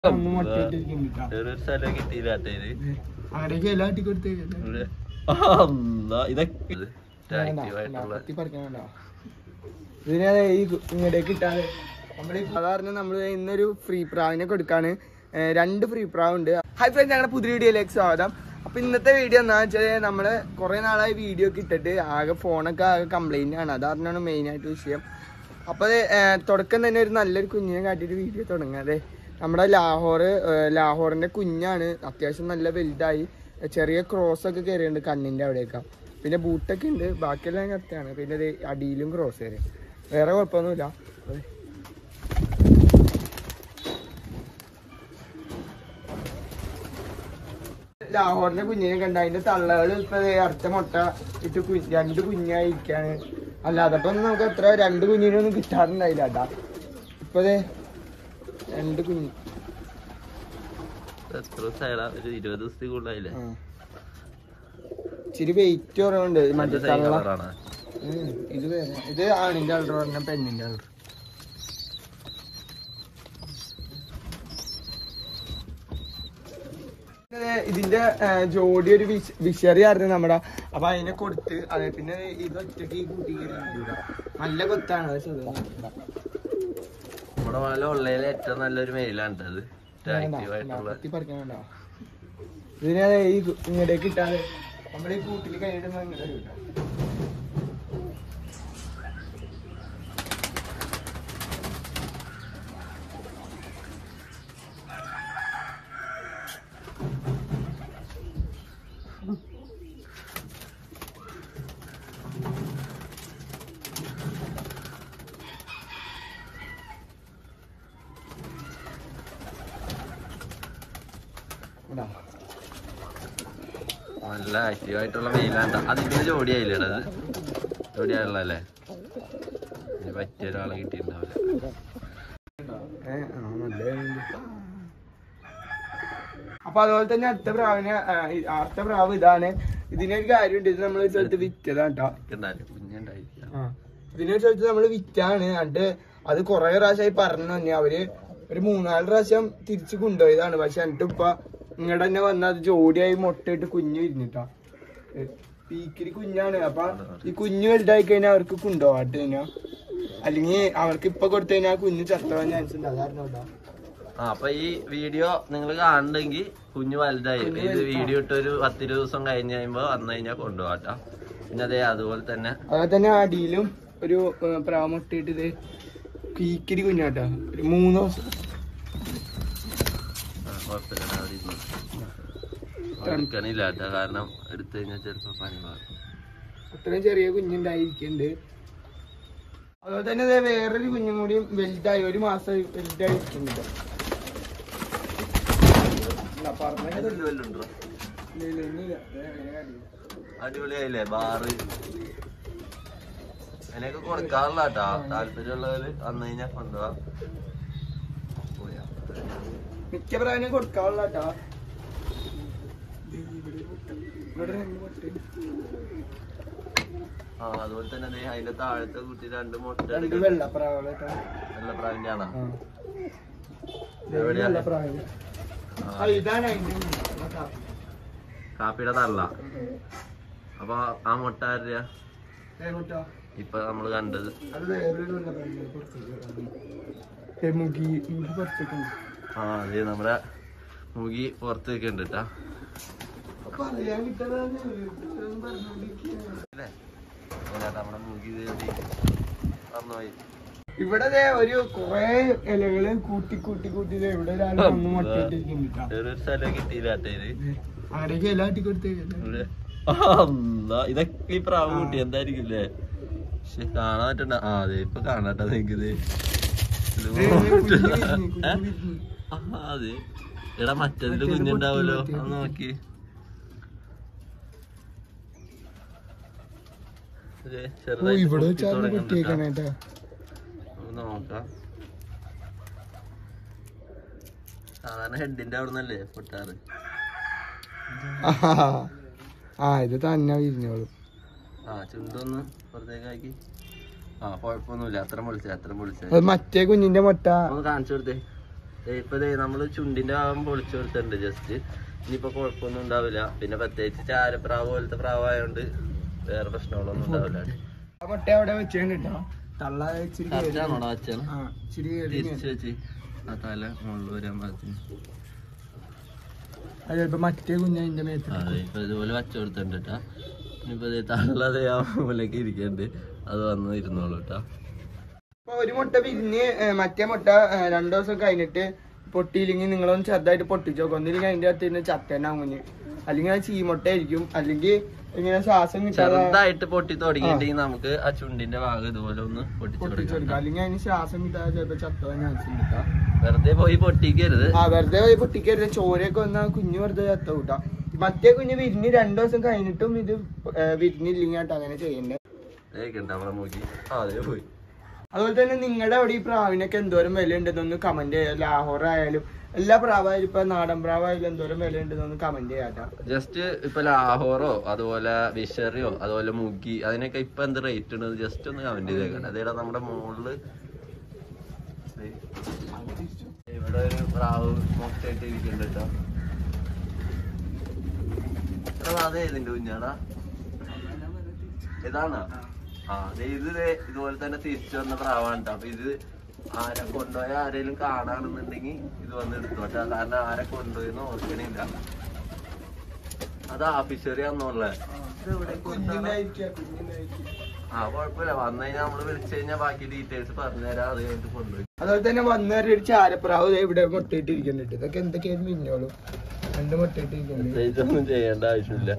ഒന്ന് മുട്ടയിട്ടിരിക്കുന്നുണ്ട് ട്ടാ. ഒരു സ്ഥലം കിട്ടിയില്ലാട്ടേത് അങ്ങടേക്ക് എല്ലാം ആട്ടി കൊടുത്തേ ഇവിടെ ഇതൊക്കെ ആക്റ്റീവ് ആയിട്ടുള്ള ഇതിനെ ഈ ഇങ്ങടേക്ക് ഇട്ടാല് നമ്മൾ സാധാരണ നമ്മൾ ഇന്നൊരു ഫ്രീ പ്രാവിനെ കൊടുക്കാണ് ഏർ രണ്ട് ഫ്രീ പ്രാവ് ഉണ്ട് ഹായ് ഫ്രണ്ട്സ് ഞങ്ങളുടെ പുതിയ വീഡിയോയിലേക്ക് സ്വാഗതം അപ്പൊ ഇന്നത്തെ വീഡിയോ എന്താ വെച്ചാൽ നമ്മള് കുറെ നാളായി വീഡിയോ ഒക്കെ ഇട്ടിട്ട് ആകെ ഫോണൊക്കെ ആകെ കംപ്ലൈന്റ് ആണ് അതാണ് മെയിൻ ആയിട്ട് വിഷയം അപ്പൊ അത്, ഏർ, തുടക്കം തന്നെ ഒരു നല്ലൊരു കുഞ്ഞിനെ കാട്ടിയിട്ട് വീഡിയോ തുടങ്ങാതെ നമ്മുടെ ലാഹോർ ലാഹോറിന്റെ കുഞ്ഞാണ് അത്യാവശ്യം നല്ല വലുതായി ചെറിയ ക്രോസ് ഒക്കെ കയറിയുണ്ട് കണ്ണിന്റെ അവിടെയൊക്കെ പിന്നെ ബൂട്ടൊക്കെ ഉണ്ട് ബാക്കിയെല്ലാം കറക്റ്റാണ് പിന്നെ ദേ അടിയിലും ക്രോസ് കയറി വേറെ കുഴപ്പമൊന്നുമില്ല അതെ. ലാഹോറിന്റെ കുഞ്ഞിനെ കണ്ട അതിന്റെ തള്ളകള് ഇപ്പൊ ദേ അടുത്ത മുട്ട ഇട്ട് കു- രണ്ട് കുഞ്ഞായിരിക്കാണ് അല്ലാതെ ഇപ്പൊ നമുക്ക് എത്ര രണ്ട് കുഞ്ഞിനൊന്നും കിട്ടാറുണ്ടായില്ല കേട്ടാ ഇപ്പൊ ദേ രണ്ട് കുഞ്ഞ് എത്ര സ്ഥല ഒരു ഇരുപത് ദിവസത്തിൽ കൂടുതലായില്ലേ ആ. ഇച്ചിരി വെയിറ്റ് കുറവുണ്ട് മറ്റേ സെയിം തള്ള കളറാണ് ഉം, ഇത് വേറെ ഇത് ആണിന്റെ കളർ പറഞ്ഞ പെണ്ണിന്റെ കളർ ഇതിന്റെ ആ, ജോഡി ഒരു വിഷ- വിഷറി ആയിരുന്നു നമ്മുടെ അപ്പൊ അതിനെ കൊടുത്ത് അതെ പിന്നെ ഇത് ഒറ്റക്ക് ഈ കൂട്ടി കയറി നല്ല കൊത്താണ് അത് സുഖം. നമ്മുടെ പോലെ ഉള്ളതിൽ ഏറ്റവും നല്ലൊരു മെയിലാണ് അത് വേണ്ട, ആക്റ്റീവ് വേണ്ട, ആയിട്ടുള്ള കൊത്തി പറിക്കാൻ വേണ്ട. ഇതിനെ അതെ ഈ കു- ഇങ്ങടേക്ക് ഇട്ടാല് നമ്മുടെ ഈ കൂട്ടിൽ കഴിഞ്ഞിട്ട് ഇങ്ങോട്ട് കിട്ടാം ഇടാ. നല്ല ആക്റ്റീവ് ആയിട്ടുള്ള മെയിലാണ് അതിന്റെ ജോഡിയായില്ലേ അത് ജോഡിയായുള്ളല്ലേ ഇനി പറ്റിയ ഒരാളെ കിട്ടിയിട്ടുണ്ടാവില്ല ഏ, ആ, നല്ലതായിരുന്നു. അപ്പൊ അതുപോലെ തന്നെ അടുത്ത പ്രാവിന് ആ, ഈ- അടുത്ത പ്രാവ് ഇതാണ് ഇതിനൊരു കാര്യമുണ്ട് ഇത് നമ്മൾ സ്ഥലത്ത് വിറ്റതാണ് കേട്ടോ ഉണ്ടാവില്ല കുഞ്ഞുണ്ടായിരിക്കാം ആ. ഇതിനൊരു സ്ഥലത്ത് നമ്മൾ വിറ്റാണ് എന്നിട്ട് അത് കുറെ പ്രാവശ്യമായി പറഞ്ഞു തന്നെ അവര് ഒരു മൂന്നാല് പ്രാവശ്യം തിരിച്ചു കൊണ്ടുപോയതാണ് പക്ഷെ എന്നിട്ട് ഇപ്പൊ ഇങ്ങടെ തന്നെ വന്ന അത് ജോഡിയായി മുട്ടയിട്ട് കുഞ്ഞ് വിരിഞ്ഞിട്ടാ പീക്കിരി കുഞ്ഞാണ് അപ്പൊ ഈ കുഞ്ഞ് വലുതായി കഴിഞ്ഞാൽ അവർക്ക് കൊണ്ടുപോകാട്ട് കഴിഞ്ഞാ അല്ലെങ്കിൽ അവർക്ക് ഇപ്പൊ കൊടുത്തു കഴിഞ്ഞാൽ കുഞ്ഞ് ചത്തോളാൻ ചാൻസ് ഉണ്ട് അതാരണം കേട്ടോ ആ അപ്പൊ ഈ വീഡിയോ നിങ്ങൾ കാണുന്നെങ്കിൽ കുഞ്ഞു വലുതായി ഇത് വീഡിയോ ഇട്ട് ഒരു പത്തിരുപത് ദിവസം കഴിഞ്ഞ് കഴിയുമ്പോ വന്നു കഴിഞ്ഞാൽ കൊണ്ടുപോകാട്ടോ പിന്നെ അതെ അതുപോലെ തന്നെ അതുപോലെ തന്നെ അടിയിലും ഒരു പ്രാവ് മുട്ടയിട്ട് ഇത് പീക്കിരി കുഞ്ഞാട്ടോ ഒരു മൂന്ന് ദിവസം ആ, കുഴപ്പമില്ല ഞാൻ അവിടെ ഇരുന്നു എടുക്കണില്ല കേട്ടോ കാരണം എടുത്തു കഴിഞ്ഞാൽ ചിലപ്പോ പനി മാറും അത്രയും ചെറിയ കുഞ്ഞുണ്ടായിരിക്കുന്നുണ്ട് അതുപോലെ തന്നെ ദേ വേറൊരു കുഞ്ഞും കൂടി വലുതായി ഒരു മാസം വലുതായി ഇരിക്കുന്നുണ്ട് ഇല്ല, പറഞ്ഞത് അതില് വല്ലതും ഉണ്ടോ? ഇല്ല, ഇല്ല, ഇനിയില്ല. ദേ അങ്ങനെ കാണില്ല. അടിപൊളിയായില്ലേ ബാറ് അതിനൊക്കെ കൊടുക്കാറില്ല കേട്ടോ താല്പര്യമുള്ളവര് വന്നു കഴിഞ്ഞാൽ കൊണ്ടുപോവാ പോയാ. മിക്ക പ്രാവശ്യം കൊടുക്കാനുള്ള കേട്ടാ ഇവിടെ രണ്ട് മുട്ട. ആ അതുപോലെ തന്നെ ദേ അതിന്റെ താഴത്തെ കുട്ടി രണ്ട് മുട്ട രണ്ട് എടുക്കുന്നുണ്ട്. വെള്ളപ്രാവുകൾ കേട്ടോ നല്ല പ്രാവിന്റെ ആണോ ആ. ദേ എവിടെയാ? വെള്ളപ്രാവുകൾ. ആ, ആ, ഇതാണ് അതിന്റെ മുട്ട. കേട്ടോ. കാപ്പിയുടെ തള്ള അപ്പൊ ആ മുട്ട ആരുടെയാ ദേ മുട്ട. ഇപ്പൊ നമ്മള് കണ്ടത് അത് വേറൊരു വെള്ളപ്രാവുകൾ പുറത്തേക്ക് ഇടാം. ദേ മുഖി മുഖി പുറത്തേക്ക് ഉണ്ട്. ആ അതെ നമ്മുടെ മുകി പുറത്ത് വെക്കുന്നുണ്ട് കേട്ടാ അപ്പൊ അറിയാൻ കിട്ടാതാണ് പറഞ്ഞോണ്ടിരിക്കുകയാണ്. അല്ലേ അതിനകത്ത് നമ്മുടെ മുകി പറഞ്ഞുപോയി ഇവിടെ ദേ ഒരു കൊറേ ഇലകള് കൂട്ടി കൂട്ടി കൂട്ടി ദേ ഇവിടെ ഒരാൾ വന്ന് മുട്ടയിട്ടിരിക്കുന്നുണ്ട് ട്ടോ. ഒരു സ്ഥലം കിട്ടിയില്ലാട്ടേത് അങ്ങടേക്ക് ഇല ആട്ടി കൊടുത്തേ ഇവിടെ അല്ലാ, ഇതൊക്കെ ഈ പ്രാവ് കുട്ടി എന്തായിരിക്കില്ലേ പക്ഷെ കാണാൻ പറ്റണ്ട ആ അതെ ഇപ്പൊ കാണാട്ടോ നിങ്ങക്കിത് ആ, അതെ എടാ മറ്റതില് കുഞ്ഞുണ്ടാവല്ലോ ഒന്ന് നോക്കി അതെ, ചെറുതായിട്ട് ഇവിടെ പൊട്ടി വെച്ചാണ് തുടങ്ങുന്നുണ്ട് കുട്ടിയേക്കണേ ട്ടോ. കേട്ടോ നമുക്ക് നോക്കാം സാധാരണ ഹെഡിന്റെ അവിടെ നിന്നല്ലേ പൊട്ടാറ് ആ ഇത് തന്നെ വിരിഞ്ഞോളും ആ ചുണ്ടൊന്ന് പുറത്തേക്കാക്കി ആ കുഴപ്പമൊന്നുമില്ല അത്ര പൊളിച്ച അത്ര പൊളിച്ച അത് മറ്റേ കുഞ്ഞിന്റെ മുട്ട ഒന്ന് കാണിച്ചു കൊടുത്തേ ദേ ഇപ്പൊ ദേ നമ്മള് ചുണ്ടിന്റെ ഭാഗം പൊളിച്ചു കൊടുത്തിട്ടുണ്ട് ജസ്റ്റ് ഇനിയിപ്പോ കുഴപ്പമൊന്നും ഉണ്ടാവില്ല പിന്നെ പ്രത്യേകിച്ച് ചാരപ്രാവ് പോലത്തെ പ്രാവായോണ്ട് വേറെ പ്രശ്നങ്ങളൊന്നും ഉണ്ടാവില്ല ആ മുട്ട അവിടെ വെച്ചിട്ടുണ്ട് കേട്ടോ തള്ള ഇച്ചിരി കേറി. കറക്റ്റാണോടാ അച്ഛൻ ആ ഇച്ചിരി കേറി തിരിച്ചു വെച്ച് ആ തല മുകളിൽ വരാൻ പാകത്തിന് അത് ചിലപ്പോ മറ്റേ കുഞ്ഞതിന്റെ മേത്ത് അതെ ഇപ്പൊ ഇതുപോലെ വച്ച കൊടുത്തിട്ടുണ്ട് കേട്ടാ ഇനിയിപ്പോ ദേ തള്ളത് ആ മൂലക്ക് ഇരിക്കണ്ട് അത് വന്ന് ഇരുന്നോളൂ കേട്ടാ അപ്പൊ ഒരു മുട്ട വിരിഞ്ഞ് ഏ, മറ്റേ മുട്ട ഏ, രണ്ടു ദിവസം കഴിഞ്ഞിട്ട് പൊട്ടിയില്ലെങ്കിൽ നിങ്ങളൊന്ന് ചെറുതായിട്ട് പൊട്ടിച്ചോ ഒന്നില്ലെങ്കിൽ അതിന്റെ അകത്ത് ഇരുന്ന് ചത്തനാ കുഞ്ഞ് അല്ലെങ്കിൽ അത് ചീമുട്ട ആയിരിക്കും അല്ലെങ്കിൽ ഇങ്ങനെ ശ്വാസം കിട്ടാതെ ചെറുതായിട്ട് പൊട്ടി തുടങ്ങിയിട്ടുണ്ടെങ്കിൽ നമുക്ക് ആ ചുണ്ടിന്റെ ഭാഗം ഇതുപോലെ ഒന്ന് പൊട്ടിച്ചു പൊട്ടിച്ചു കൊടുക്കാം കൊടുക്കാം അല്ലെങ്കിൽ അതിന് ശ്വാസം കിട്ടാതെ ചിലപ്പോ ചത്തോ ചാൻസ് ഉണ്ട് ട്ടാ. വെറുതെ പോയി പൊട്ടിക്കരുത് ആ വെറുതെ പോയി പൊട്ടിക്കരുത് ചോരയൊക്കെ വന്നാ കുഞ്ഞ് വെറുതെ ചത്ത കൂട്ടാ മറ്റേ കുഞ്ഞ് വിരിഞ്ഞ് രണ്ടു ദിവസം കഴിഞ്ഞിട്ടും ഇത് ഏ, വിരിഞ്ഞില്ലെങ്കിൽ കേട്ടോ അങ്ങനെ ചെയ്യണ്ടേ ഇതൊക്കെ നമ്മളെ മൂക്കി ആ അതേ പോയി അതുപോലെ തന്നെ നിങ്ങളുടെ അവിടെ ഈ പ്രാവിനൊക്കെ എന്തോരം വില ഉണ്ടെന്നൊന്ന് കമന്റ് ചെയ്യാം ലാഹോർ ആയാലും എല്ലാ പ്രാവായാലും ഇപ്പൊ നാടൻ പ്രാവായാലും എന്തോരം വില ഉണ്ടെന്നൊന്ന് കമന്റ് ചെയ്യാട്ടോ ജസ്റ്റ് ഇപ്പൊ ലാഹോറോ അതുപോലെ വിഷറിയോ അതുപോലെ മുഗി അതിനൊക്കെ ഇപ്പൊ എന്ത് റേറ്റ് ഉണ്ട് ജസ്റ്റ് ഒന്ന് കമന്റ് ചെയ്തേക്കണം അതേടാ നമ്മുടെ മുകളില് ദേ ഇവിടെ ഒരു പ്രാവ് മുട്ടയിട്ട് ഇരിക്കുന്നുണ്ട് കേട്ടോ എടാ, അതേ ഇതിന്റെ കുഞ്ഞാടാ ഇതാണോ ആ ദേ ഇത് ദേ ഇതുപോലെ തന്നെ തിരിച്ചു വന്ന പ്രാവാണ് ട്ടോ അപ്പൊ ഇത് ആരെ കൊണ്ടുപോയ ആരെങ്കിലും കാണാണെന്നുണ്ടെങ്കിൽ ഇത് വന്ന് എടുത്തോട്ടെ കാരണം ആരെ കൊണ്ടുപോയെന്ന് ഓർക്കണില്ല അത് ആഫീസറി ആണെന്നുള്ള കുഞ്ഞിണ്ടായിരിക്കുക കുഞ്ഞിണ്ടായിരിക്കുക ആ കുഴപ്പമില്ല വന്നു കഴിഞ്ഞാൽ നമ്മള് വിളിച്ചു കഴിഞ്ഞാൽ ബാക്കി ഡീറ്റെയിൽസ് പറഞ്ഞുതരാം അത് കഴിഞ്ഞിട്ട് കൊണ്ടുപോയി അതുപോലെ തന്നെ വന്നവരെ ഒരു ചാരപ്രാവ് ദേ ഇവിടെ മുട്ടയിട്ടിരിക്കുന്നുണ്ട് ഇതൊക്കെ എന്തൊക്കെയായിരുന്നു മിന്നോളൂ രണ്ട് മുട്ടയിട്ടിരിക്കുന്നുണ്ട് പ്രത്യേകിച്ച് ഒന്നും ചെയ്യേണ്ട ആവശ്യമില്ല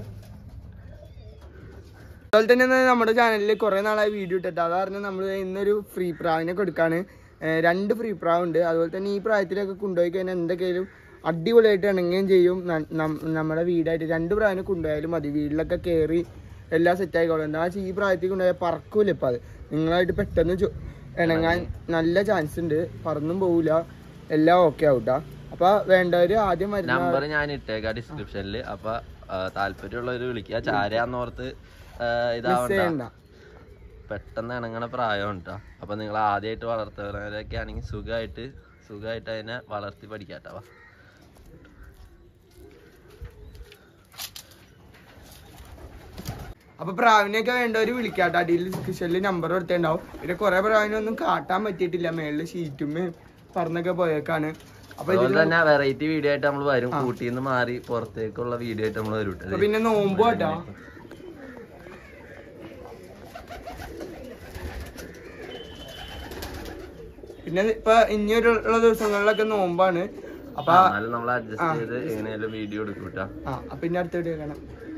അതുപോലെ തന്നെ ഇന്ന് നമ്മുടെ ചാനലിൽ കുറെ നാളായി വീഡിയോ ഇട്ടിട്ട് അത് കാരണം നമ്മൾ ഇന്നൊരു ഫ്രീ പ്രാവിനെ കൊടുക്കാണ് ഏർ രണ്ട് ഫ്രീ പ്രാവ് ഉണ്ട് അതുപോലെ തന്നെ ഈ പ്രായത്തിലൊക്കെ കൊണ്ടുപോയി കഴിഞ്ഞാൽ എന്തൊക്കെയായാലും അടിപൊളിയായിട്ട് ഇണങ്ങുകയും ചെയ്യും ന- നം- നമ്മുടെ വീടായിട്ട് രണ്ട് പ്രാവിനെ കൊണ്ടുപോയാലും മതി വീട്ടിലൊക്കെ കയറി എല്ലാം സെറ്റ് ആയിക്കോളും എന്താ വെച്ചാൽ ഈ പ്രായത്തിൽ കൊണ്ടുപോയാൽ പറക്കൂല ഇപ്പം അത് നിങ്ങളായിട്ട് പെട്ടെന്ന് ചു- ഇണങ്ങാൻ നല്ല ചാൻസ് ഉണ്ട് പറന്നും പോവില്ല എല്ലാം ഓക്കെ ആവൂട്ടാ അപ്പൊ വേണ്ടവര് ആദ്യം വരുന്ന നമ്പർ ഞാൻ ഇട്ടേക്കാം ഡിസ്ക്രിപ്ഷനിൽ അപ്പൊ താല്പര്യമുള്ളവര് വിളിക്കുക ചാരയാന്നോർത്ത് ആ, മിസ് ഇതാവണ്ട ചെയ്യണ്ട പെട്ടെന്ന് ഇണങ്ങണ പ്രായം കേട്ടോ അപ്പൊ നിങ്ങൾ ആദ്യമായിട്ട് വളർത്തുന്നവരൊക്കെ ആണെങ്കിൽ സുഖമായിട്ട് സുഖമായിട്ട് അതിനെ വളർത്തി പഠിക്കാട്ടോ വാ. അപ്പൊ പ്രാവിനെയൊക്കെ വേണ്ടവര് വിളിക്കാട്ടോ അടിയിൽ ഡിസ്ക്രിപ്ഷനിൽ നമ്പർ കൊടുത്തിട്ടുണ്ടാവും പിന്നെ കുറെ പ്രാവിനൊന്നും കാട്ടാൻ പറ്റിയിട്ടില്ല മേളില് ഷീറ്റും പറഞ്ഞൊക്കെ പോയേക്കാണ് അപ്പൊ അതുപോലെ ഇതില് തന്നെ വെറൈറ്റി വീഡിയോ ആയിട്ട് നമ്മൾ വരും കൂട്ടിന്ന് മാറി പുറത്തേക്കുള്ള വീഡിയോ ആയിട്ട് നമ്മൾ വരും അപ്പൊ കേട്ടോ. പിന്നെ നോമ്പ് കേട്ടോ പിന്നെ ഇപ്പൊ ഇനിയുള്ള ദിവസങ്ങളിലൊക്കെ നോമ്പാണ് അപ്പൊ എന്നാലും നമ്മൾ അഡ്ജസ്റ്റ് ചെയ്ത് എങ്ങനെയാലും വീഡിയോ എടുക്കും കേട്ടോ ആ അപ്പൊ ഇനി അടുത്ത വീഡിയോ കാണാം